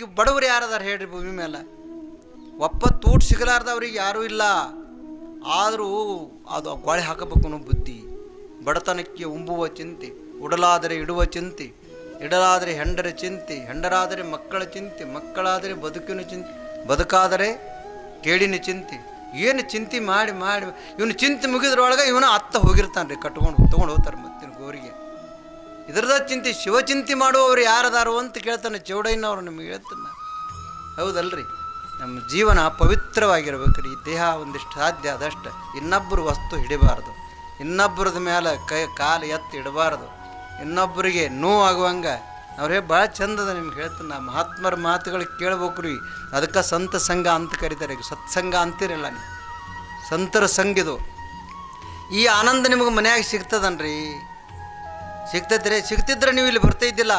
ಈಗ ಬಡವರು ಯಾರದಾರ ಹೇಳ್ರಿ ಭೂಮಿ ಮೇಲೆ ಒಪ್ಪತ್ತು ಊಟ ಸಿಗಲಾರ್ದವ್ರಿಗೆ ಯಾರೂ ಇಲ್ಲ ಆದರೂ ಅದು ಗೋಳೆ ಹಾಕಬೇಕು ಅನ್ನೋ ಬುದ್ಧಿ ಬಡತನಕ್ಕೆ ಉಂಬುವ ಚಿಂತೆ ಉಡಲಾದರೆ ಇಡುವ ಚಿಂತೆ ಇಡಲಾದರೆ ಹೆಂಡರ ಚಿಂತೆ ಹೆಂಡರಾದರೆ ಮಕ್ಕಳ ಚಿಂತೆ ಮಕ್ಕಳಾದರೆ ಬದುಕಿನ ಚಿಂತೆ ಬದುಕಾದರೆ ಕೇಳಿನ ಚಿಂತೆ ಏನು ಚಿಂತೆ ಮಾಡಿ ಮಾಡಿ ಇವನು ಚಿಂತೆ ಮುಗಿದ್ರೊಳಗೆ ಇವನು ಅತ್ತ ಹೋಗಿರ್ತಾನೆ ರೀ ಕಟ್ಕೊಂಡು ತೊಗೊಂಡು ಹೋಗ್ತಾರೆ ಮತ್ತೆ ಗೋರಿಗೆ ಇದರದ ಚಿಂತೆ ಶಿವಚಿಂತೆ ಮಾಡುವವರು ಯಾರದಾರು ಅಂತ ಕೇಳ್ತಾನೆ ಚೌಡಯ್ಯನವ್ರು ನಿಮಗೆ ಹೇಳ್ತಾನೆ ಹೌದಲ್ರಿ ನಮ್ಮ ಜೀವನ ಪವಿತ್ರವಾಗಿರ್ಬೇಕು ರೀ ಈ ದೇಹ ಒಂದಿಷ್ಟು ಸಾಧ್ಯ ಅದಷ್ಟು ಇನ್ನೊಬ್ಬರು ವಸ್ತು ಹಿಡಿಬಾರ್ದು ಇನ್ನೊಬ್ಬರದ ಮೇಲೆ ಕೈ ಕಾಲು ಎತ್ತಿ ಇಡಬಾರ್ದು ಇನ್ನೊಬ್ಬರಿಗೆ ನೋವಾಗುವಂಗೆ ಅವ್ರೇ ಭಾಳ ಚಂದದ ನಿಮ್ಗೆ ಹೇಳ್ತಾನೆ ನಾ ಮಹಾತ್ಮರ ಮಾತುಗಳು ಕೇಳ್ಬೇಕು ರೀ ಅದಕ್ಕೆ ಸಂತ ಸಂಘ ಅಂತ ಕರೀತಾರೆ ಈಗ ಸತ್ಸಂಗ ಅಂತಿರಲ್ಲ ನೀವು ಸಂತರ ಸಂಘ ಇದು ಈ ಆನಂದ ನಿಮಗೆ ಮನ್ಯಾಗ ಸಿಗ್ತದನ್ರಿ ಸಿಗ್ತದ್ರಿ ಸಿಗ್ತಿದ್ರೆ ನೀವು ಇಲ್ಲಿ ಬರ್ತಾ ಇದ್ದಿಲ್ಲ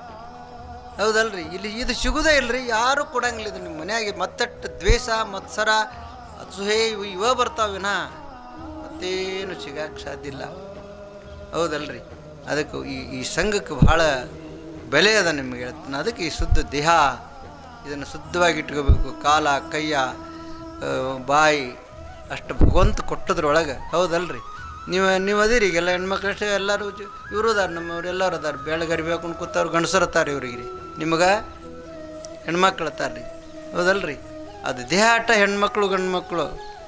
ಹೌದಲ್ರಿ ಇಲ್ಲಿ ಇದು ಸಿಗುದೇ ಇಲ್ರಿ ಯಾರು ಕೊಡಂಗಿಲ್ಲ ಇದು ನಿಮ್ಮ ಮನ್ಯಾಗೆ ಮತ್ತಟ್ಟು ದ್ವೇಷ ಮತ್ಸರ ಅಸೂಹೆ ಇವು ಇವ ಬರ್ತಾವಿನ ಮತ್ತೇನು ಸಿಗಕ್ಕೆ ಸಾಧ್ಯ ಇಲ್ಲ ಹೌದಲ್ರಿ ಅದಕ್ಕೆ ಈ ಈ ಸಂಘಕ್ಕೆ ಬಹಳ ಬೆಲೆ ಅದ ನಿಮಗೆ ಹೇಳ್ತಾನೆ ಅದಕ್ಕೆ ಈ ಶುದ್ಧ ದೇಹ ಇದನ್ನು ಶುದ್ಧವಾಗಿ ಇಟ್ಕೋಬೇಕು ಕಾಲ ಕೈಯ ಆ, ಬಾಯಿ ಅಷ್ಟು ಭಗವಂತ ಕೊಟ್ಟದ್ರೊಳಗೆ ಹೌದಲ್ರಿ ನೀವು ನೀವು ಅದಿರಿ ಈಗೆಲ್ಲ ಹೆಣ್ಮಕ್ಳು ಅಷ್ಟೇ ಎಲ್ಲರೂ ಜ- ಇವರು ಅದಾರ ನಮ್ಮವ್ರು ಎಲ್ಲರೂ ಅದಾರ ಬೆಳಗರಿ ಬೇಕು ಕೂತವ್ರು ಗಂಡಸರು ಅತ್ತಾರ ಇವ್ರಿಗೆ ರೀ ನಿಮಗೆ ಹೆಣ್ಮಕ್ಳು ಅತ್ತಾರ ರೀ ಹೌದಲ್ರಿ ಅದು ದೇಹ ಆಟ ಹೆಣ್ಮಕ್ಳು ಗಂಡು ಮಕ್ಕಳು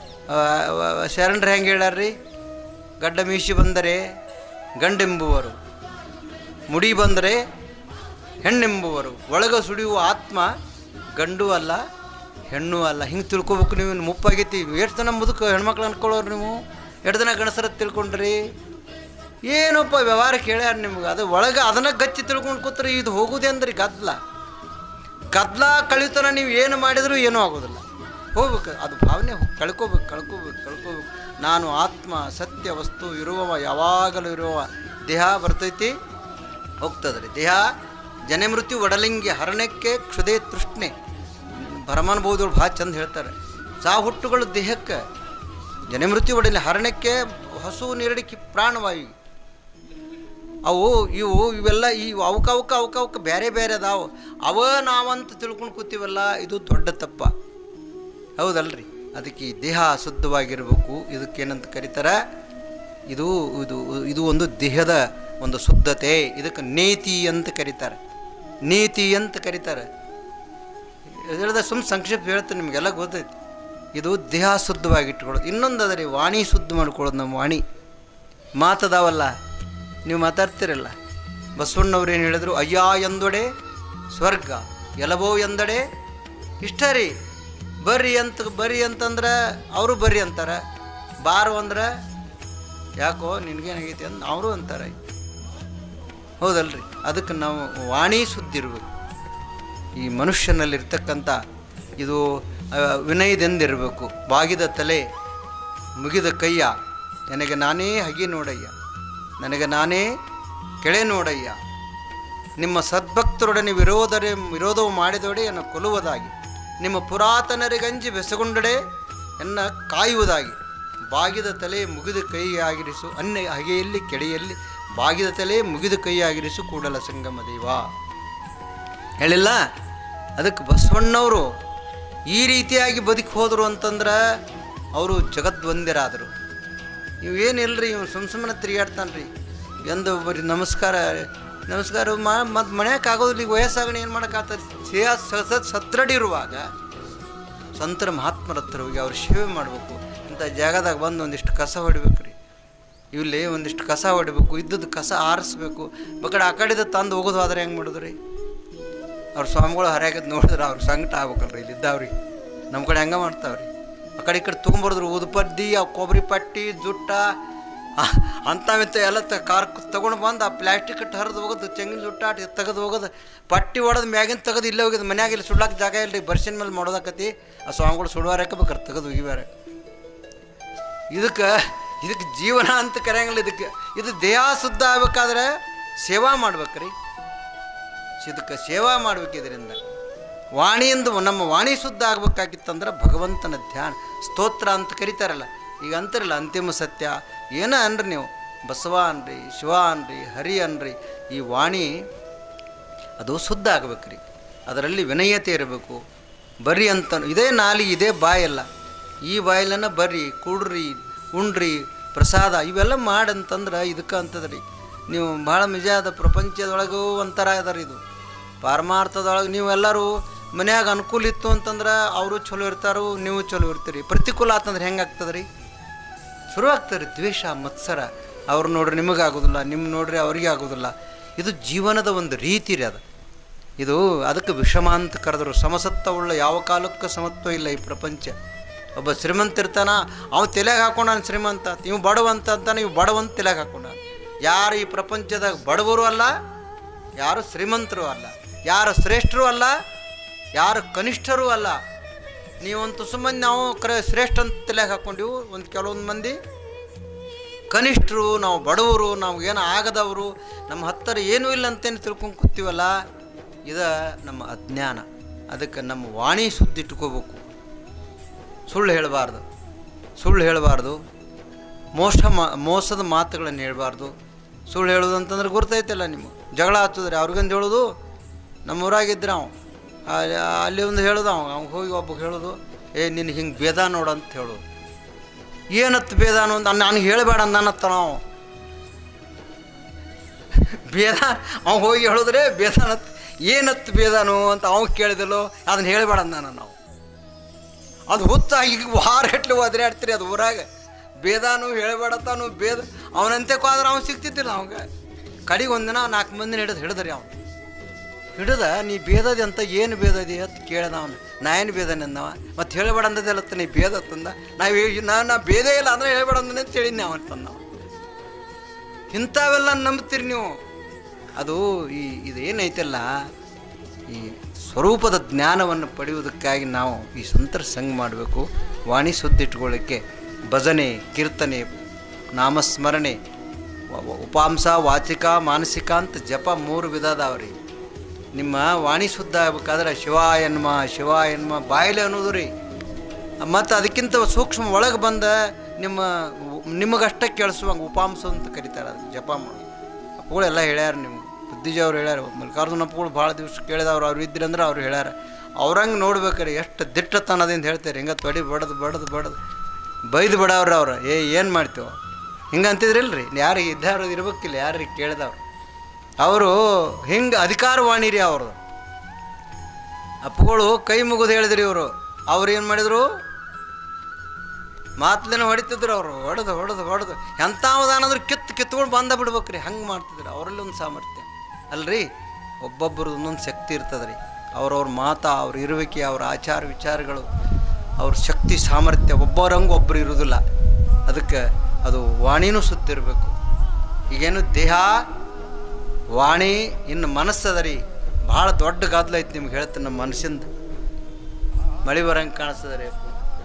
ಶರಣರು ಹೆಂಗೆ ಹೇಳ್ಯಾರ್ರಿ ಗಡ್ಡ ಮೀಸಿ ಬಂದರೆ ಗಂಡೆಂಬುವರು ಮುಡಿ ಬಂದರೆ ಹೆಣ್ಣೆಂಬುವರು ಒಳಗ ಸುಡಿಯುವ ಆತ್ಮ ಗಂಡು ಅಲ್ಲ ಹೆಣ್ಣು ಅಲ್ಲ ಹಿಂಗೆ ತಿಳ್ಕೊಬೇಕು ನೀವು ಇನ್ನು ಮುಪ್ಪಾಗೈತಿ ಎಷ್ಟು ಜನ ಮುದುಕ ಹೆಣ್ಮಕ್ಳು ಅನ್ಕೊಳ್ಳೋರು ನೀವು ಎರಡು ದಿನ ಗಣಸರ ತಿಳ್ಕೊಂಡ್ರಿ ಏನಪ್ಪ ವ್ಯವಹಾರ ಕೇಳ್ಯಾರ ನಿಮ್ಗೆ ಅದು ಒಳಗೆ ಅದನ್ನ ಗಚ್ಚಿ ತಿಳ್ಕೊಂಡು ಕೂತ್ರೆ ಇದು ಹೋಗುದೇ ಅಂದ್ರೆ ಗದ್ಲ ಗದ್ಲ ಕಳಿತನ ನೀವು ಏನು ಮಾಡಿದರೂ ಏನೂ ಆಗೋದಿಲ್ಲ ಹೋಗ್ಬೇಕು ಅದು ಭಾವನೆ ಹೋ- ಕಳ್ಕೊಬೇಕು ಕಳ್ಕೊಬೇಕು ಕಳ್ಕೊಬೇಕು ನಾನು ಆತ್ಮ ಸತ್ಯ ವಸ್ತು ಇರುವವ ಯಾವಾಗಲೂ ಇರುವವ ದೇಹ ಬರ್ತೈತಿ ಹೋಗ್ತದ್ರಿ ದೇಹ ಜನ ಮೃತ್ಯು ಒಡಲಿಂಗಿ ಹರಣಕ್ಕೆ ಕ್ಷುದೆ ತೃಷ್ಣೆ ಭರಮಾನುಭವದವ್ರು ಭಾಳ ಚಂದ ಹೇಳ್ತಾರೆ ಸಾ ಹುಟ್ಟುಗಳು ದೇಹಕ್ಕೆ ಜನ ಮೃತ್ಯು ಒಡಲಿ ಹರಣಕ್ಕೆ ಹಸು ನೀರಡಿಕೆ ಪ್ರಾಣವಾಯು ಅವು ಇವು ಇವೆಲ್ಲ ಈ ಅವಕ್ಕೆ ಅವಕ್ಕೆ ಅವಕ್ಕೆ ಅವಕ್ಕೆ ಬೇರೆ ಬೇರೆ ಅದಾವ ಅವ ನಾವಂತ ತಿಳ್ಕೊಂಡು ಕೂತೀವಲ್ಲ ಇದು ದೊಡ್ಡ ತಪ್ಪ ಹೌದಲ್ರಿ ಅದಕ್ಕೆ ಈ ದೇಹ ಶುದ್ಧವಾಗಿರಬೇಕು ಇದಕ್ಕೇನಂತ ಕರೀತಾರೆ ಇದು ಇದು ಇದು ಒಂದು ದೇಹದ ಒಂದು ಶುದ್ಧತೆ ಇದಕ್ಕೆ ನೀತಿ ಅಂತ ಕರೀತಾರೆ ನೀತಿ ಅಂತ ಕರೀತಾರೆ ಹೇಳಿದ ಸುಮ್ಮ ಸಂಕ್ಷಿಪ್ತ ಹೇಳ್ತೀನಿ ನಿಮಗೆಲ್ಲ ಗೊತ್ತೈತಿ ಇದು ದೇಹ ಶುದ್ಧವಾಗಿ ಇಟ್ಕೊಳ್ಳೋದು ಇನ್ನೊಂದು ಅದ ರೀ ವಾಣಿ ಶುದ್ಧ ಮಾಡ್ಕೊಳ್ಳೋದು ನಮ್ಮ ವಾಣಿ ಮಾತದಾವಲ್ಲ ನೀವು ಮಾತಾಡ್ತಿರಲ್ಲ ಬಸವಣ್ಣವ್ರು ಏನು ಹೇಳಿದ್ರು ಅಯ್ಯ ಎಂದೊಡೆ ಸ್ವರ್ಗ ಎಲಬೋ ಎಂದಡೆ ಇಷ್ಟ ರೀ ಬರ್ರಿ ಅಂತ ಬರ್ರಿ ಅಂತಂದ್ರೆ ಅವರು ಬರ್ರಿ ಅಂತಾರೆ ಬಾರು ಅಂದ್ರೆ ಯಾಕೋ ನಿನಗೇನಾಗೈತಿ ಅಂತ ಅವರು ಅಂತಾರೆ ಹೌದಲ್ರಿ ಅದಕ್ಕೆ ನಾವು ವಾಣಿ ಸುದ್ದಿ ಇರಬೇಕು ಈ ಮನುಷ್ಯನಲ್ಲಿರ್ತಕ್ಕಂಥ ಇದು ಆ, ವಿನಯದಿಂದಿರಬೇಕು ಬಾಗಿದ ತಲೆ ಮುಗಿದ ಕೈಯ ನನಗೆ ನಾನೇ ಹಗಿ ನೋಡಯ್ಯ ನನಗೆ ನಾನೇ ಕೆಳೆ ನೋಡಯ್ಯ ನಿಮ್ಮ ಸದ್ಭಕ್ತರೊಡನೆ ವಿರೋಧರೆ ವಿರೋಧವು ಮಾಡಿದೊಡೆ ಎನ್ನ ಕೊಲ್ಲುವುದಾಗಿ ನಿಮ್ಮ ಪುರಾತನರಿಗಂಜಿ ಬೆಸಗೊಂಡಡೆ ಎನ್ನ ಕಾಯುವುದಾಗಿ ಬಾಗಿದ ತಲೆ ಮುಗಿದ ಕೈಯಾಗಿರಿಸು ಅನ್ಯ ಹಗೆಯಲ್ಲಿ ಕೆಡೆಯಲ್ಲಿ ಬಾಗಿದ ತಲೆ ಮುಗಿದ ಕೈಯಾಗಿರಿಸು ಕೂಡಲ ಸಂಗಮ ದೇವ ಹೇಳಿಲ್ಲ ಅದಕ್ಕೆ ಬಸವಣ್ಣವರು ಈ ರೀತಿಯಾಗಿ ಬದುಕಿ ಹೋದರು ಅಂತಂದ್ರೆ ಅವರು ಜಗದ್ವಂದ್ಯರಾದರು ಇವೇನಿಲ್ರಿ ಇವ್ನು ಸುಮ್ ಸುಮ್ಮನೆ ತಿರುಗಾಡ್ತಾನೆ ರೀ ಎಂದು ಬರೀ ನಮಸ್ಕಾರ ನಮಸ್ಕಾರ ಮಾ ಮತ್ತು ಮನ್ಯಾಕ ಆಗೋದಿಲ್ಲ ಈಗ ವಯಸ್ಸಾಗಣೆ ಏನು ಮಾಡೋಕ್ಕಾಗ್ತದೆ ಸೇಹ ಸಸತ್ ಸದೃಢಿರುವಾಗ ಸಂತರ ಮಹಾತ್ಮರ ಹತ್ರ ಹೋಗಿ ಅವ್ರ ಸೇವೆ ಮಾಡಬೇಕು ಇಂಥ ಜಾಗದಾಗ ಬಂದು ಒಂದಿಷ್ಟು ಕಸ ಹೊಡಿಬೇಕು ರೀ ಇಲ್ಲಿ ಒಂದಿಷ್ಟು ಕಸ ಹೊಡಿಬೇಕು ಇದ್ದದ್ದು ಕಸ ಆರಿಸ್ಬೇಕು ಬಕಡೆ ಆ ಕಡೆದ ತಂದು ಹೋಗೋದು ಆದ್ರೆ ಹೆಂಗೆ ಮಾಡೋದು ರೀ ಅವ್ರ ಸ್ವಾಮಿಗಳು ಹರ್ಯಾಗದ್ ನೋಡಿದ್ರೆ ಅವ್ರ ಸಂಕಟ ಆಗ್ಬೇಕಲ್ರಿ ಇಲ್ಲಿದ್ದಾವ್ರಿ ನಮ್ಮ ಕಡೆ ಹೆಂಗೆ ಮಾಡ್ತಾವ್ರಿ ಆ ಕಡೆ ಈ ಕಡೆ ತೊಗೊಂಬರ್ದ್ರು ಉದುಪದ್ದಿ ಆ ಕೊಬ್ಬರಿ ಪಟ್ಟಿ ಜುಟ್ಟ ಅಂಥವಿಂತ ಎಲ್ಲ ತ ಕಾರ್ ತೊಗೊಂಡು ಬಂದು ಆ ಪ್ಲಾಸ್ಟಿಕ್ ಇಟ್ಟು ಹರಿದು ಹೋಗೋದು ತೆಂಗಿನ ಜುಟ್ಟ ಅಟ್ ತೆಗೆದು ಹೋಗೋದು ಪಟ್ಟಿ ಹೊಡೆದು ಮ್ಯಾಗಿನ ತೆಗೆದು ಇಲ್ಲೇ ಹೋಗಿದ್ದು ಮನ್ಯಾಗ ಇಲ್ಲಿ ಸುಡ್ಲಾಕ ಜಾಗ ಇಲ್ರಿ ಬರ್ಸಿನ ಮೇಲೆ ಮಾಡೋದಾಕತಿ ಆ ಸ್ವಾಮಿಗಳು ಸುಡುವಾರ ಹಾಕಬೇಕಾರೆ ತೆಗೆದು ಒಗಿವಾರೆ ಇದಕ್ಕೆ ಇದಕ್ಕೆ ಜೀವನ ಅಂತ ಕರೆಯಂಗಿಲ್ಲ ಇದಕ್ಕೆ ಇದು ದೇಹ ಶುದ್ಧ ಆಗ್ಬೇಕಾದ್ರೆ ಸೇವಾ ಮಾಡ್ಬೇಕ್ರಿ ಇದಕ್ಕೆ ಸೇವಾ ಮಾಡ್ಬೇಕು ಇದರಿಂದ ವಾಣಿಯಿಂದ ನಮ್ಮ ವಾಣಿ ಶುದ್ಧ ಆಗ್ಬೇಕಾಗಿತ್ತಂದ್ರೆ ಭಗವಂತನ ಧ್ಯಾನ ಸ್ತೋತ್ರ ಅಂತ ಕರೀತಾರಲ್ಲ ಈಗ ಅಂತಾರಲ್ಲ ಅಂತಿಮ ಸತ್ಯ ಏನ ಅನ್ರಿ ನೀವು ಬಸವ ಅನ್ರಿ ಶಿವ ಅನ್ರಿ ಹರಿ ಅನ್ರಿ ಈ ವಾಣಿ ಅದು ಶುದ್ಧ ಆಗ್ಬೇಕ್ರಿ ಅದರಲ್ಲಿ ವಿನಯತೆ ಇರಬೇಕು ಬರ್ರಿ ಅಂತ ಇದೇ ನಾಲಿ ಇದೇ ಬಾಯಲ್ಲ ಈ ಬಾಯಲ್ಲನ ಬರ್ರಿ ಕುಡ್ರಿ ಉಣ್ರಿ ಪ್ರಸಾದ ಇವೆಲ್ಲ ಮಾಡಂತಂದ್ರೆ ಇದಕ್ಕೆ ಅಂತದ್ರಿ ನೀವು ಭಾಳ ನಿಜಾದ ಪ್ರಪಂಚದೊಳಗೂ ಒಂಥರ ಅದಾರ ಇದು ಪಾರಮಾರ್ಥದೊಳಗೆ ನೀವೆಲ್ಲರೂ ಮನ್ಯಾಗ ಅನುಕೂಲ ಇತ್ತು ಅಂತಂದ್ರೆ ಅವರು ಚಲೋ ಇರ್ತಾರೋ ನೀವು ಚಲೋ ಇರ್ತೀರಿ ಪ್ರತಿಕೂಲ ಆತಂದ್ರೆ ಹೆಂಗೆ ಆಗ್ತದ್ರಿ ಶುರು ಆಗ್ತಾರೆ ದ್ವೇಷ ಮತ್ಸರ ಅವ್ರು ನೋಡ್ರಿ ನಿಮಗೆ ಆಗೋದಿಲ್ಲ ನಿಮ್ಮ ನೋಡ್ರಿ ಅವ್ರಿಗೆ ಆಗೋದಿಲ್ಲ ಇದು ಜೀವನದ ಒಂದು ರೀತಿ ರೀ ಅದು ಇದು ಅದಕ್ಕೆ ವಿಷಮ ಅಂತ ಕರೆದ್ರು ಸಮಸತ್ವವುಳ್ಳ ಯಾವ ಕಾಲಕ್ಕೂ ಸಮತ್ವ ಇಲ್ಲ ಈ ಪ್ರಪಂಚ ಒಬ್ಬ ಶ್ರೀಮಂತ ಇರ್ತಾನ ಅವ್ನು ತಲೆಗೆ ಹಾಕೊಂಡಾನ ಶ್ರೀಮಂತ ಇವು ಬಡವಂತ ಅಂತಾನೆ ಇವು ಬಡವಂತ ತಲೆಗೆ ಹಾಕೊಂಡಾನ ಯಾರು ಈ ಪ್ರಪಂಚದಾಗ ಬಡವರು ಅಲ್ಲ ಯಾರು ಶ್ರೀಮಂತರು ಅಲ್ಲ ಯಾರು ಶ್ರೇಷ್ಠರು ಅಲ್ಲ ಯಾರು ಕನಿಷ್ಠರು ಅಲ್ಲ ನೀವಂತೂ ಸುಮ್ಮನೆ ನಾವು ಕರೆ ಶ್ರೇಷ್ಠ ಅಂತ ತಲೆಗೆ ಹಾಕ್ಕೊಂಡಿವು ಒಂದು ಕೆಲವೊಂದು ಮಂದಿ ಕನಿಷ್ಠರು ನಾವು ಬಡವರು ನಾವು ಏನು ಆಗದವರು ನಮ್ಮ ಹತ್ತಿರ ಏನೂ ಇಲ್ಲ ಅಂತೇನು ತಿಳ್ಕೊಂಡು ಕೂತೀವಲ್ಲ ಇದು ನಮ್ಮ ಅಜ್ಞಾನ ಅದಕ್ಕೆ ನಮ್ಮ ವಾಣಿ ಸುದ್ದಿಟ್ಕೋಬೇಕು ಸುಳ್ಳು ಹೇಳಬಾರ್ದು ಸುಳ್ಳು ಹೇಳಬಾರ್ದು ಮೋಸ ಮಾ ಮೋಸದ ಮಾತುಗಳನ್ನು ಹೇಳಬಾರ್ದು ಸುಳ್ಳು ಹೇಳೋದು ಅಂತಂದ್ರೆ ಗುರ್ತೈತಲ್ಲ ನಿಮಗೆ ಜಗಳ ಹತ್ತಿದ್ರೆ ಅವ್ರಿಗಂದು ಹೇಳೋದು ನಮ್ಮ ಊರಾಗಿದ್ರೆ ಅವ ಅಲ್ಲಿ ಅಲ್ಲಿ ಒಂದು ಹೇಳೋದು ಅವ ಅವ್ನು ಹೋಗಿ ಒಬ್ಬ ಹೇಳೋದು ಏ ನಿನ್ನ ಹಿಂಗೆ ಭೇದ ನೋಡು ಅಂತ ಹೇಳೋದು ಏನತ್ತು ಭೇದ ಅನ್ನೋ ನಾನು ಹೇಳಬೇಡ ಅನ್ನತ್ತ ನಾವು ಭೇದ ಅವ್ನು ಹೋಗಿ ಹೇಳಿದ್ರೆ ಭೇದನತ್ ಏನತ್ತು ಭೇದನು ಅಂತ ಅವ್ನು ಕೇಳಿದಲ್ಲೋ ಅದನ್ನ ಹೇಳಬೇಡ ಅಂದಾನ ನಾವು ಅದು ಹುತ್ತಾಗಿ ವಾರಗಟ್ಲೆ ಒದರಾಡ್ತೀರಿ ಅದು ಊರಾಗ ಭೇದಾನು ಹೇಳಬೇಡತ್ತಾನು ಭೇದ ಅವನಂತೆ ಹೋದ್ರೆ ಅವ್ನು ಸಿಗ್ತಿದ್ದಿಲ್ಲ ಅವಂಗ ಕಡೆಗೆ ಒಂದಿನ ನಾಲ್ಕು ಮಂದಿನ ಹಿಡಿದು ಹಿಡಿದ್ರಿ ಅವ್ನು ಹಿಡಿದ ನೀ ಬೇದದಿ ಅಂತ ಏನು ಬೇದದಿ ಅಂತ ಕೇಳ್ದ ಅವನು ನಾ ಏನು ಬೇದನೆ ಅಂದವ ಮತ್ತು ಹೇಳಬೇಡ ಅಂದದಲ್ಲತ್ತ ನೀ ಬೇದ ತಂದ ನಾವು ನಾ ನಾ ಬೇದೇ ಇಲ್ಲ ಅಂದ್ರೆ ಹೇಳಬೇಡ ಅಂದನೆ ಅಂತ ಹೇಳಿದ್ನಿ ಅವನು ತಂದವ ಇಂಥವೆಲ್ಲ ನಂಬ್ತೀರಿ ನೀವು ಅದು ಈ ಇದೇನೈತಲ್ಲ ಈ ಸ್ವರೂಪದ ಜ್ಞಾನವನ್ನು ಪಡೆಯುವುದಕ್ಕಾಗಿ ನಾವು ಈ ಸಂತರ ಸಂಘ ಮಾಡಬೇಕು ವಾಣಿ ಸುದ್ದಿಟ್ಕೊಳ್ಳಿಕ್ಕೆ ಭಜನೆ ಕೀರ್ತನೆ ನಾಮಸ್ಮರಣೆ ವ- ವ- ಉಪಾಂಸ ವಾಚಿಕ ಮಾನಸಿಕ ಅಂತ ಜಪ ಮೂರು ವಿಧ ಅದಾವ್ರಿ ನಿಮ್ಮ ವಾಣಿ ಶುದ್ಧ ಆಗ್ಬೇಕಾದ್ರೆ ಶಿವ ಎನ್ಮ ಶಿವ ಎನ್ಮ ಬಾಯಿಲೆ ಅನ್ನೋದು ರೀ ಮತ್ತು ಅದಕ್ಕಿಂತ ಸೂಕ್ಷ್ಮ ಒಳಗೆ ಬಂದ ನಿಮ್ಮ ನಿಮಗಷ್ಟೇ ಕೇಳಿಸುವಂಗೆ ಉಪಾಂಸ ಅಂತ ಕರೀತಾರೆ ಅದಕ್ಕೆ ಜಪ ಮಾಡೋದು ಅಪ್ಪಗಳು ಎಲ್ಲ ಹೇಳ್ಯಾರ ನಿಮ್ಗೆ ಬುದ್ಧಿಜಿ ಅವ್ರು ಹೇಳ್ಯಾರ ಮಲ್ಲಿಕಾರ್ಜುನ ಅಪ್ಪಗಳು ಭಾಳ ದಿವ್ಸ ಕೇಳಿದವ್ರು ಅವ್ರು ಇದ್ರಂದ್ರೆ ಅವ್ರು ಹೇಳ್ಯಾರ ಅವ್ರಂಗೆ ನೋಡ್ಬೇಕಾರೆ ಎಷ್ಟು ದಿಟ್ಟತನದಿಂದ ಹೇಳ್ತಾರೆ ಹಿಂಗೆ ತೊಡಿ ಬಡದು ಬಡದು ಬಡದು ಬೈದು ಬಿಡವ್ರಿ ಅವ್ರು ಏ ಏನು ಮಾಡ್ತೀವ ಹಿಂಗೆ ಅಂತಿದ್ರಿಲ್ರಿ ಯಾರಿಗೆ ಇದ್ದಾರು ಇರ್ಬೇಕಿಲ್ಲ ಯಾರಿಗೆ ಕೇಳಿದವ್ರು ಅವರು ಹಿಂಗೆ ಅಧಿಕಾರವಾಣಿ ರೀ ಅವ್ರದ್ದು ಅಪ್ಪಗಳು ಕೈ ಮುಗಿದು ಹೇಳಿದ್ರಿ ಇವರು ಅವ್ರು ಏನು ಮಾಡಿದರು ಮಾತಲೇನ ಹೊಡಿತಿದ್ರು ಅವರು ಹೊಡೆದು ಹೊಡೆದು ಹೊಡೆದು ಎಂಥ ಅವಧಾನಂದ್ರೆ ಕಿತ್ತು ಕಿತ್ಕೊಂಡು ಬಂದ ಬಿಡ್ಬೇಕ್ರಿ ಹಂಗೆ ಮಾಡ್ತಿದ್ರು ಅವರಲ್ಲಿ ಒಂದು ಸಾಮರ್ಥ್ಯ ಅಲ್ರಿ ಒಬ್ಬೊಬ್ಬರದ್ದು ಒಂದೊಂದು ಶಕ್ತಿ ಇರ್ತದೆ ರೀ ಅವ್ರವ್ರ ಮಾತ ಅವ್ರ ಇರುವಿಕೆ ಅವ್ರ ಆಚಾರ ವಿಚಾರಗಳು ಅವ್ರ ಶಕ್ತಿ ಸಾಮರ್ಥ್ಯ ಒಬ್ಬರಂಗೆ ಒಬ್ಬರು ಇರೋದಿಲ್ಲ ಅದಕ್ಕೆ ಅದು ವಾಣಿನೂ ಸುತ್ತಿರಬೇಕು ಈಗೇನು ದೇಹ ವಾಣಿ ಇನ್ನು ಮನಸ್ಸದ ರೀ ಭಾಳ ದೊಡ್ಡ ಗಾದ್ಲ ಐತಿ ನಿಮ್ಗೆ ಹೇಳ್ತೀನಿ ನಮ್ಮ ಮನಸ್ಸಿಂದ ಮಳೆ ಬರಂಗೆ ಕಾಣಿಸ್ತದೆ ರೀ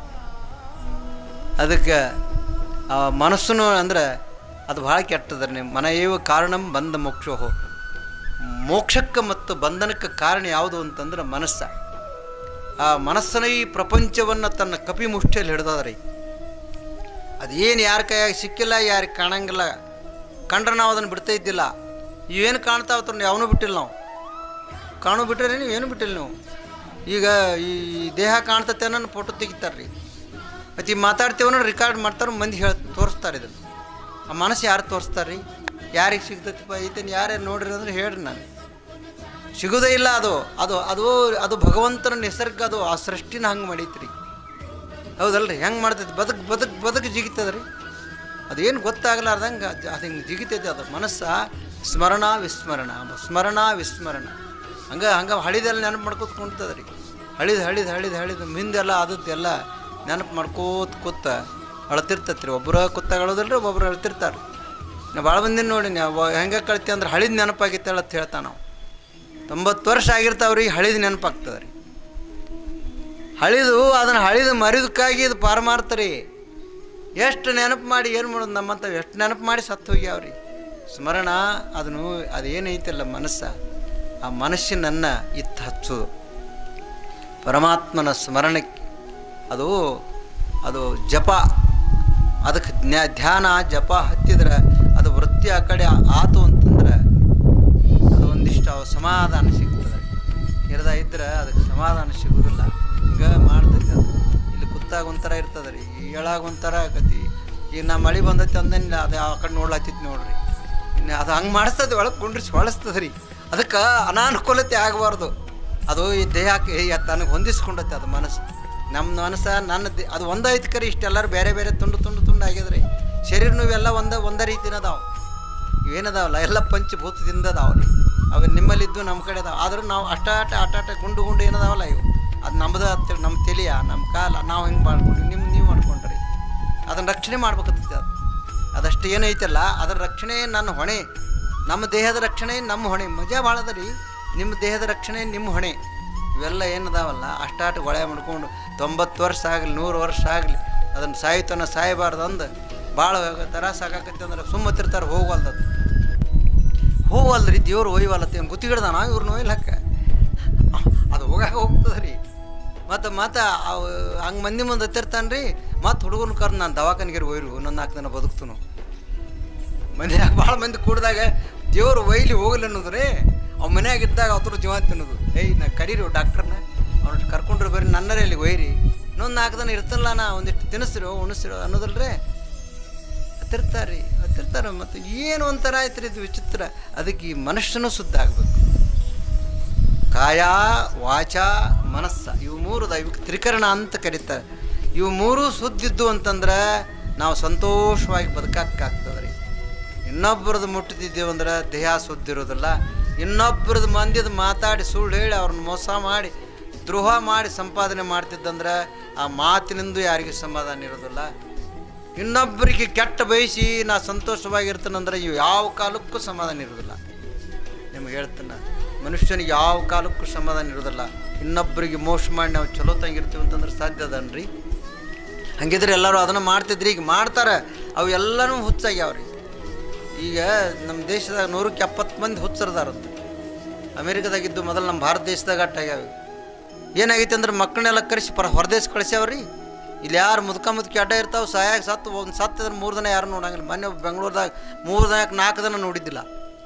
ಅದಕ್ಕೆ ಆ ಮನಸ್ಸು ಅಂದ್ರೆ ಅದು ಭಾಳ ಕೆಟ್ಟದ್ರಿ ನಿಮ್ಮ ಮನೆಯೇವ ಕಾರಣಂ ಬಂದ ಮೋಕ್ಷೋಹೋ ಮೋಕ್ಷಕ್ಕೆ ಮತ್ತು ಬಂಧನಕ್ಕೆ ಕಾರಣ ಯಾವುದು ಅಂತಂದ್ರೆ ಮನಸ್ಸ ಆ ಮನಸ್ಸನ ಈ ಪ್ರಪಂಚವನ್ನು ತನ್ನ ಕಪಿ ಮುಷ್ಟಿಯಲ್ಲಿ ಹಿಡ್ದದ್ರಿ ಅದೇನು ಯಾರ ಕೈಯಾಗ ಸಿಕ್ಕಿಲ್ಲ ಯಾರಿಗೆ ಕಾಣಂಗಿಲ್ಲ ಕಂಡ್ರೆ ನಾವು ಅದನ್ನು ಬಿಡ್ತಾ ಇದ್ದಿಲ್ಲ ಇವೇನು ಕಾಣ್ತಾವತ್ರ ಯಾವನೂ ಬಿಟ್ಟಿಲ್ಲ ನಾವು ಕಾಣು ಬಿಟ್ರೆ ನೀವು ಏನು ಬಿಟ್ಟಿಲ್ಲ ನೀವು ಈಗ ಈ ದೇಹ ಕಾಣ್ತತೆ ಅನ್ನೋ ಫೋಟೋ ತೆಗಿತಾರೆ ರೀ ಮತ್ತು ಈಗ ಮಾತಾಡ್ತೀವನ್ನ ರೆಕಾರ್ಡ್ ಮಾಡ್ತಾರೆ ಮಂದಿ ಹೇಳಿ ತೋರಿಸ್ತಾರೆ ಇದನ್ನು ಆ ಮನಸ್ಸು ಯಾರು ತೋರಿಸ್ತಾರೆ ರೀ ಯಾರಿಗೆ ಸಿಗ್ತೈತಿಪ್ಪ ಈತನ ಯಾರ್ಯಾರು ನೋಡ್ರಿ ಅಂದ್ರೆ ಹೇಳ್ರಿ ನಾನು ಸಿಗೋದೇ ಇಲ್ಲ ಅದು ಅದು ಅದು ಅದು ಭಗವಂತನ ನಿಸರ್ಗ ಅದು ಆ ಸೃಷ್ಟಿನ ಹಂಗೆ ಮಾಡೈತ್ರಿ ಹೌದಲ್ರಿ ಹೆಂಗೆ ಮಾಡ್ತೈತಿ ಬದುಕು ಬದುಕು ಬದುಕು ಜಿಗಿತದ ರೀ ಅದೇನು ಗೊತ್ತಾಗಲಾರ್ದಂಗೆ ಅದು ಅದು ಹಿಂಗೆ ಜಿಗಿತೈತಿ ಅದು ಮನಸ್ಸ ಸ್ಮರಣ ವಿಸ್ಮರಣ ಸ್ಮರಣ ವಿಸ್ಮರಣ ಹಂಗೆ ಹಂಗೆ ಹಳಿದೆಲ್ಲ ನೆನಪು ಮಾಡ್ಕೋತ ಕುಂತದ ರೀ ಹಳಿದು ಹಳಿದು ಹಳಿದು ಹಳಿದು ಹಿಂದೆಲ್ಲ ಆದದ್ದೆಲ್ಲ ನೆನಪು ಮಾಡ್ಕೋತ ಕೂತ ಅಳ್ತಿರ್ತೈತೆ ರೀ ಒಬ್ಬರು ಕೂತಾಗ ಅಳೋದಿಲ್ಲ ರೀ ಒಬ್ಬೊಬ್ರು ಅಳ್ತಿರ್ತಾರೆ ನಾ ಭಾಳ ಮಂದಿನ ನೋಡಿ ನಾವು ಹೆಂಗೆ ಕಳ್ತಿ ಅಂದ್ರೆ ಹಳಿದ ನೆನಪಾಗಿತ್ತಲ್ಲ ಅಂತ ಹೇಳ್ತಾ ನಾವು ತೊಂಬತ್ತು ವರ್ಷ ಆಗಿರ್ತಾವ್ರಿ ಹಳಿದ ನೆನಪಾಗ್ತದೆ ರೀ ಹಳಿದು ಅದನ್ನು ಹಳಿದು ಮರಿದಕ್ಕಾಗಿ ಇದು ಪಾರಮಾರ್ಥ ರೀ ಎಷ್ಟು ನೆನಪು ಮಾಡಿ ಏನು ಮಾಡೋದು ನಮ್ಮಂತ ಎಷ್ಟು ನೆನಪು ಮಾಡಿ ಸತ್ತು ಹೋಗ್ಯಾವ್ರಿ ಸ್ಮರಣ ಅದನ್ನು ಅದೇನೈತಲ್ಲ ಮನಸ್ಸ ಆ ಮನಸ್ಸಿನನ್ನು ಇತ್ತು ಹಚ್ಚೋದು ಪರಮಾತ್ಮನ ಸ್ಮರಣಕ್ಕೆ ಅದು ಅದು ಜಪ ಅದಕ್ಕೆ ಜ್ಞಾ ಧ್ಯಾನ ಜಪ ಹತ್ತಿದ್ರೆ ಅದು ವೃತ್ತಿ ಆ ಕಡೆ ಆತು ಅಂತಂದ್ರೆ ಅದು ಒಂದಿಷ್ಟು ಅವ ಸಮಾಧಾನ ಸಿಗ್ತದೆ ಇರದ ಇದ್ರೆ ಅದಕ್ಕೆ ಸಮಾಧಾನ ಸಿಗೋದಿಲ್ಲ ಹಿಂಗೆ ಮಾಡ್ತೈತೆ ಅದು ಇಲ್ಲಿ ಕುತ್ತಾಗ ಒಂಥರ ಇರ್ತದೆ ರೀ ಹೇಳಾಗ ಒಂಥರ ಆಕತಿ ಈಗ ನಾ ಮಳೆ ಬಂದೈತೆ ಅಂದೇನಿಲ್ಲ ಅದು ಆ ಕಡೆ ನೋಡ್ಲಾತಿತ್ತು ನೋಡ್ರಿ ಇನ್ನು ಅದು ಹಂಗೆ ಮಾಡಿಸ್ತದೆ ಒಳಗೆ ಕುಂಡ್ರಿಸಿ ಹೊಳಸ್ತದೆ ರೀ ಅದಕ್ಕೆ ಅನಾನುಕೂಲತೆ ಆಗಬಾರ್ದು ಅದು ಈ ದೇಹಕ್ಕೆ ತನಗೆ ಹೊಂದಿಸ್ಕೊಂಡೈತೆ ಅದು ಮನಸ್ಸು ನಮ್ಮ ಮನಸ್ಸು ನನ್ನ ದೇ ಅದು ಒಂದೈತಿ ಕರಿ ಇಷ್ಟೆಲ್ಲರೂ ಬೇರೆ ಬೇರೆ ತುಂಡು ತುಂಡು ತುಂಡು ಆಗ್ಯದ್ರಿ ಶರೀರ ಇವೆಲ್ಲ ಒಂದ ಒಂದೇ ರೀತಿನ ಅದಾವೆ ಇವೇನದಾವಲ್ಲ ಎಲ್ಲ ಪಂಚಭೂತದಿಂದ ಅದಾವಲ್ಲ ಅವು ನಿಮ್ಮಲ್ಲಿದ್ದು ನಮ್ಮ ಕಡೆ ಅದಾವ ಆದರೂ ನಾವು ಅಷ್ಟಾಟ ಅಟಾಟ ಗುಂಡು ಗುಂಡು ಏನದಾವಲ್ಲ ಇವು ಅದು ನಮ್ಮದು ಅಂತೇಳಿ ನಮ್ಮ ತಲೆಯ ನಮ್ಮ ಕಾಲ ನಾವು ಹಿಂಗೆ ಮಾಡ್ಕೊಂಡು ನಿಮ್ಮ ನೀವು ಮಾಡ್ಕೊಂಡ್ರಿ ಅದನ್ನು ರಕ್ಷಣೆ ಮಾಡ್ಬೇಕತ್ತೈತೆ ಅದು ಅದಷ್ಟು ಏನೈತಲ್ಲ ಅದರ ರಕ್ಷಣೆ ನನ್ನ ಹೊಣೆ ನಮ್ಮ ದೇಹದ ರಕ್ಷಣೆ ನಮ್ಮ ಹೊಣೆ ಮಜಾ ಭಾಳ ಅದ ರೀ ನಿಮ್ಮ ದೇಹದ ರಕ್ಷಣೆ ನಿಮ್ಮ ಹೊಣೆ ಇವೆಲ್ಲ ಏನದಾವಲ್ಲ ಅಷ್ಟಾಟ ಗೊಳೆ ಮಾಡ್ಕೊಂಡು ತೊಂಬತ್ತು ವರ್ಷ ಆಗಲಿ ನೂರು ವರ್ಷ ಆಗಲಿ ಅದನ್ನು ಸಾಯ್ತನ ಸಾಯಬಾರ್ದು ಅಂದು ಭಾಳ ತರ ಸಾಕಾಕತ್ತೆ ಅಂದ್ರೆ ಸುಮ್ಮತ್ತಿರ್ತಾರೆ ಹೋಗಲ್ದದು ಹೋಗಲ್ರಿ ದೇವ್ರು ಒಯ್ವಲ್ಲತ್ತೆ ಅಂತ ಗುತ್ತಿಗಿಡ್ದಾನ ಇವ್ರನ್ನ ಒಯ್ಲಕ್ಕ ಅದು ಹೋಗಾಕ ಹೋಗ್ತದೆ ರೀ ಮತ್ತು ಮತ್ತು ಅವು ಹಂಗೆ ಮಂದಿ ಮುಂದೆ ಹತ್ತಿರ್ತಾನೆ ರೀ ಮತ್ತು ಹುಡುಗನ ಕರ್ ನಾನು ದವಾಖಾನಿಗೆ ಒಯ್ರು ನನ್ನ ನಾಲ್ಕು ದಿನ ಬದುಕ್ತನು ಮನ್ಯಾಗ ಭಾಳ ಮಂದಿ ಕೂಡಿದಾಗ ದೇವ್ರು ಒಯ್ಲಿ ಹೋಗಲಿ ಅನ್ನೋದ್ರಿ ಅವ್ನ ಮನ್ಯಾಗ ಇದ್ದಾಗ ಅವ್ರ ಜೀವ ತಿನ್ನೋದು ಏಯ್ ನಾ ಕರೀರಿ ಡಾಕ್ಟ್ರನ್ನ ಅವ್ನ ಕರ್ಕೊಂಡ್ರೆ ಬರ್ರಿ ನನ್ನರೇ ಅಲ್ಲಿ ಒಯ್ರಿ ಇನ್ನೊಂದು ನಾಲ್ಕು ದಿನ ಇರ್ತಲ್ಲ ನಾ ಒಂದಿಷ್ಟು ತಿನ್ನಿಸ್ತಿರೋ ಉಣಿಸ್ತಿರೋ ಅನ್ನೋದಲ್ರಿ ಹತ್ತಿರ್ತಾರೆ ಹತ್ತಿರ್ತಾರೆ ಮತ್ತು ಏನು ಒಂಥರ ಆಯ್ತು ರೀ ಇದು ವಿಚಿತ್ರ ಅದಕ್ಕೆ ಈ ಮನುಷ್ಯನೂ ಶುದ್ಧ ಆಗಬೇಕು ಕಾಯ ವಾಚ ಮನಸ್ಸ ಇವು ಮೂರು ದ ಇವಕ್ಕೆ ತ್ರಿಕರಣ ಅಂತ ಕರೀತಾರೆ ಇವು ಮೂರು ಸುದ್ದಿದ್ದು ಅಂತಂದ್ರೆ ನಾವು ಸಂತೋಷವಾಗಿ ಬದುಕಕ್ಕಾಗ್ತದೆ ರೀ ಇನ್ನೊಬ್ಬರದ್ದು ಮುಟ್ಟಿದ್ದೇವೆ ಅಂದ್ರೆ ದೇಹ ಸುದ್ದಿರೋದಿಲ್ಲ ಇನ್ನೊಬ್ಬರದ್ದು ಮಂದಿದು ಮಾತಾಡಿ ಸುಳ್ಳು ಹೇಳಿ ಅವ್ರನ್ನ ಮೋಸ ಮಾಡಿ ದ್ರೋಹ ಮಾಡಿ ಸಂಪಾದನೆ ಮಾಡ್ತಿದ್ದಂದ್ರೆ ಆ ಮಾತಿನಿಂದ ಯಾರಿಗೂ ಸಮಾಧಾನ ಇರೋದಿಲ್ಲ ಇನ್ನೊಬ್ಬರಿಗೆ ಕೆಟ್ಟ ಬಯಸಿ ನಾ ಸಂತೋಷವಾಗಿರ್ತೇನಂದ್ರೆ ಇವು ಯಾವ ಕಾಲಕ್ಕೂ ಸಮಾಧಾನ ಇರೋದಿಲ್ಲ ನಿಮ್ಗೆ ಹೇಳ್ತೇನೆ ಮನುಷ್ಯನಿಗೆ ಯಾವ ಕಾಲಕ್ಕೂ ಸಮಾಧಾನ ಇರೋದಿಲ್ಲ ಇನ್ನೊಬ್ಬರಿಗೆ ಮೋಸ ಮಾಡಿ ನಾವು ಚಲೋ ತಂಗಿರ್ತೀವಿ ಅಂತಂದ್ರೆ ಸಾಧ್ಯ ಅದನ್ರಿ ಹಂಗಿದ್ರೆ ಎಲ್ಲರೂ ಅದನ್ನು ಮಾಡ್ತಿದ್ರಿ ಈಗ ಮಾಡ್ತಾರೆ ಅವು ಎಲ್ಲನೂ ಹುಚ್ಚಾಗ್ಯಾವ್ರಿ ಈಗ ನಮ್ಮ ದೇಶದಾಗ ನೂರಕ್ಕೆ ಎಪ್ಪತ್ತು ಮಂದಿ ಹುಚ್ಚರದಾರಂತ ಅಮೇರಿಕದಾಗಿದ್ದು ಮೊದಲು ನಮ್ಮ ಭಾರತ ದೇಶದಾಗ ಅಟ್ಟಾಗ್ಯಾವ ಏನಾಗೈತೆ ಅಂದ್ರೆ ಮಕ್ಕಳನ್ನೆಲ್ಲ ಕರೆಸಿ ಪರ ಹೊರದೇಶ ಕಳಿಸ್ಯಾವ್ರಿ ಇಲ್ಲಿ ಯಾರು ಮುದ್ಕ ಮುದ್ಕಿ ಅಡ್ಡ ಇರ್ತಾವೆ ಸಾಯಾಗ ಸತ್ತು ಒಂದು ಸತ್ತಿದ್ರೆ ಮೂರು ದಿನ ಯಾರು ನೋಡಂಗಿಲ್ಲ ಮೊನ್ನೆ ಬೆಂಗಳೂರದಾಗ ಮೂರು ದಿನಕ್ಕೆ ನಾಲ್ಕು ದಿನ ನೋಡಿದ್ದಿಲ್ಲ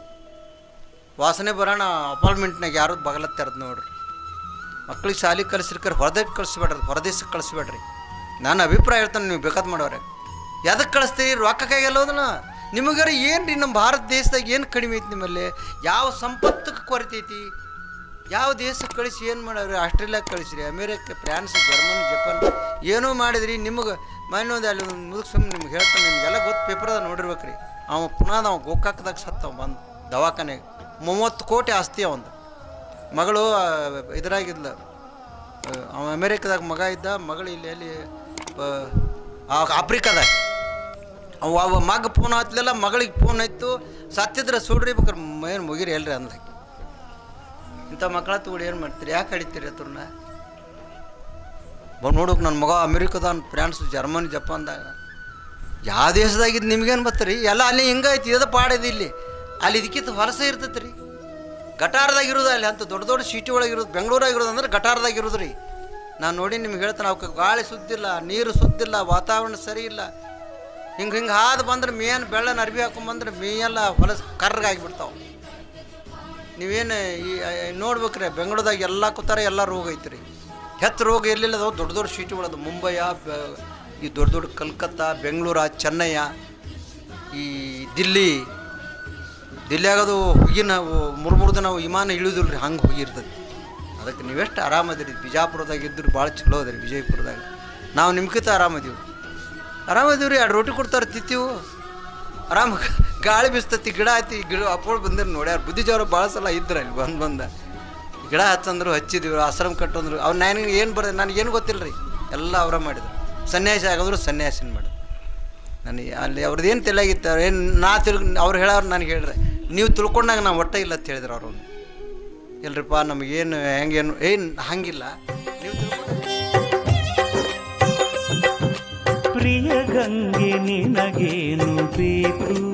ವಾಸನೆ ಬರೋಣ ಅಪಾರ್ಟ್ಮೆಂಟ್ನಾಗ ಯಾರು ಬಗಲತ್ತಾರದು ನೋಡ್ರಿ ಮಕ್ಳಿಗೆ ಶಾಲೆ ಕಲಿಸಿರ್ಕರೆ ಹೊರದೇಶ ಕಳಿಸ್ಬೇಡ್ರಿ ಹೊರದೇಶಕ್ಕೆ ಕಳಿಸ್ಬೇಡ್ರಿ ನಾನು ಅಭಿಪ್ರಾಯ ಹೇಳ್ತಾನೆ ನೀವು ಬೇಕಾದ್ ಮಾಡೋರೆ ಎದಕ್ಕೆ ಕಳಿಸ್ತೀರಿ ರೊಕ್ಕ ಕೈಗೆಲ್ಲೋದಲ್ಲ ನಿಮಗಾರ ಏನು ರೀ ನಮ್ಮ ಭಾರತ ದೇಶದಾಗ ಏನು ಕಡಿಮೆ ಐತಿ ನಿಮ್ಮಲ್ಲಿ ಯಾವ ಸಂಪತ್ತಕ್ಕೆ ಕೊರತೆ ಐತಿ ಯಾವ ದೇಶಕ್ಕೆ ಕಳಿಸಿ ಏನು ಮಾಡವ್ರಿ ಆಸ್ಟ್ರೇಲಿಯಾಕ್ಕೆ ಕಳಿಸ್ರಿ ಅಮೇರಿಕ ಫ್ರಾನ್ಸ್ ಜರ್ಮನಿ ಜಪಾನ್ ಏನೋ ಮಾಡಿದ್ರಿ ನಿಮಗೆ ಮಣ್ಣೊಂದು ಅಲ್ಲಿ ಒಂದು ಮುದುಕ್ ಸುಮ್ಮನೆ ನಿಮ್ಗೆ ಹೇಳ್ತಾನೆ ನಿಮಗೆಲ್ಲ ಗೊತ್ತು ಪೇಪರ್ದಾಗ ನೋಡಿರ್ಬೇಕ್ರಿ ಅವ ಪುನಃ ನಾವು ಗೋಕಾಕದಾಗ ಸತ್ತವ ಬಂದು ದವಾಖಾನೆಗೆ ಮೂವತ್ತು ಕೋಟಿ ಆಸ್ತಿ ಅವಂದು ಮಗಳು ಆ, ಇದ್ರಾಗಿದ್ಲ ಆ, ಅವ ಅಮೇರಿಕದಾಗ ಮಗ ಇದ್ದ ಮಗಳು ಇಲ್ಲಿ ಎಲ್ಲಿ ಆ, ಆಫ್ರಿಕಾದಾಗ ಅವ ಅವ ಮಗ ಫೋನ್ ಹತ್ತಲಿಲ್ಲ ಮಗಳಿಗೆ ಫೋನ್ ಆಯ್ತು ಸತ್ತಿದ್ರೆ ಸುಡ್ರಿ ಬೇಕಾರೆ ಏನು ಮುಗಿರಿ ಎಲ್ರಿ ಅಂದ ಇಂಥ ಮಕ್ಕಳ ತಗೊಂಡು ಏನು ಮಾಡ್ತೀರಿ ಯಾಕೆ ಕಡಿತೀರಿ ಅತ್ರನ್ನ ಬಂದು ನೋಡೋಕೆ ನನ್ನ ಮಗ ಅಮೇರಿಕದ ಫ್ರಾನ್ಸ್ ಜರ್ಮನಿ ಜಪಾನ್ದಾಗ ಯಾವ ದೇಶದಾಗಿದ್ದು ನಿಮ್ಗೇನು ಬರ್ತರಿ ಎಲ್ಲ ಅಲ್ಲಿ ಹಿಂಗೈತಿ ಇದ ಪಾಡಿದೆ ಇಲ್ಲಿ ಅಲ್ಲಿ ಇದಕ್ಕಿಂತ ಹೊಲಸೆ ಇರ್ತೈತೆ ರೀ ಗಟಾರದಾಗ ಇರೋದು ಅಲ್ಲಿ ಅಂತ ದೊಡ್ಡ ದೊಡ್ಡ ಸಿಟಿ ಒಳಗೆ ಇರೋದು ಬೆಂಗಳೂರಾಗ ಇರೋದು ಅಂದ್ರೆ ಗಟಾರದಾಗ ಇರೋದು ರೀ ನಾನು ನೋಡಿ ನಿಮ್ಗೆ ಹೇಳ್ತಾನೆ ಅವಕ್ಕೆ ಗಾಳಿ ಸುದ್ದಿಲ್ಲ ನೀರು ಸುದ್ದಿಲ್ಲ ವಾತಾವರಣ ಸರಿ ಇಲ್ಲ ಹಿಂಗೆ ಹಿಂಗೆ ಹಾದು ಬಂದ್ರೆ ಮೇನ್ ಬೆಳ್ಳನ ಅರ್ಬಿ ಹಾಕೊಂಬಂದ್ರೆ ಮೇಯೆಲ್ಲ ಹೊಲಸ ಕರ್ರಗಾಗಿಬಿಡ್ತಾವೆ ನೀವೇನು ಈ ನೋಡ್ಬೇಕ್ರಿ ಬೆಂಗಳೂರದಾಗ ಎಲ್ಲ ಕೂತಾರ ಎಲ್ಲ ರೋಗ ಐತ್ರಿ ಹೆಚ್ಚು ರೋಗ ಇರಲಿಲ್ಲ ಅದು ದೊಡ್ಡ ದೊಡ್ಡ ಸಿಟಿ ಒಳದು ಮುಂಬೈಯ ಬ- ಈ ದೊಡ್ಡ ದೊಡ್ಡ ಕಲ್ಕತ್ತಾ ಬೆಂಗಳೂರ ಚೆನ್ನೈಯ ಈ ದಿಲ್ಲಿ ದಿಲ್ಲಿಯಾಗದು ಹುಗಿನ ಮೂರು ಮೂರು ದಿನ ವಿಮಾನ ಇಳಿದಿಲ್ಲ ರೀ ಹಂಗೆ ಹೋಗಿರ್ತದೆ ಅದಕ್ಕೆ ನೀವೆಷ್ಟು ಆರಾಮದಿರಿ ಬಿಜಾಪುರದಾಗ ಇದ್ರು ಭಾಳ ಚಲೋ ಅದ್ರಿ ವಿಜಯಪುರದಾಗ ನಾವು ನಿಮ್ಗಿಂತ ಆರಾಮದೀವಿ ಆರಾಮದೀವಿ ರೀ ಎರಡು ರೋಟಿ ಕೊಡ್ತಾರೆ ತಿತ್ತೀವು ಆರಾಮ ಗಾಳಿ ಬೀಸ್ತತಿ ಗಿಡ ಐತಿ ಗಿಡ ಅಪ್ಪಳು ಬಂದ್ರೆ ನೋಡ್ಯಾರ ಬುದ್ಧಿ ಜವರ ಭಾಳ ಸಲ ಇದ್ರ ಇಲ್ಲಿ ಬಂದು ಬಂದ ಗಿಡ ಹಚ್ಚಂದ್ರು ಹಚ್ಚಿದ್ವಿ ಆಶ್ರಮ ಕಟ್ಟಂದ್ರು ಅವ್ರು ನನಗೆ ಏನು ಬರ್ದೆ ನನಗೆ ಏನು ಗೊತ್ತಿಲ್ಲ ರೀ ಎಲ್ಲ ಅವರ ಮಾಡಿದ್ರು ಸನ್ಯಾಸಿ ಆಗಿದ್ರು ಸನ್ಯಾಸಿನ ಮಾಡಿದ್ರು ನನಗೆ ಅಲ್ಲಿ ಅವ್ರದ್ದು ಏನು ತಿಳಿಯಾಗಿತ್ತು ಏನು ನಾ ತಿಳ್ ಅವ್ರು ಹೇಳೋರು ನನಗೆ ಹೇಳ್ರೆ ನೀವು ತಿಳ್ಕೊಂಡಾಗ ನಾವು ಒಟ್ಟ ಇಲ್ಲ ಅಂತ ಹೇಳಿದ್ರು ಅವ್ರು ಇಲ್ರಿಪ್ಪ ನಮಗೇನು ಹೆಂಗೇನು ಏನು ಹಂಗಿಲ್ಲ ನೀವು ತಿಳ್ಕೊಂಡಾಗ ಪ್ರಿಯ ಗಂಗೆ ನಿನಗೇನು ಬೇಕು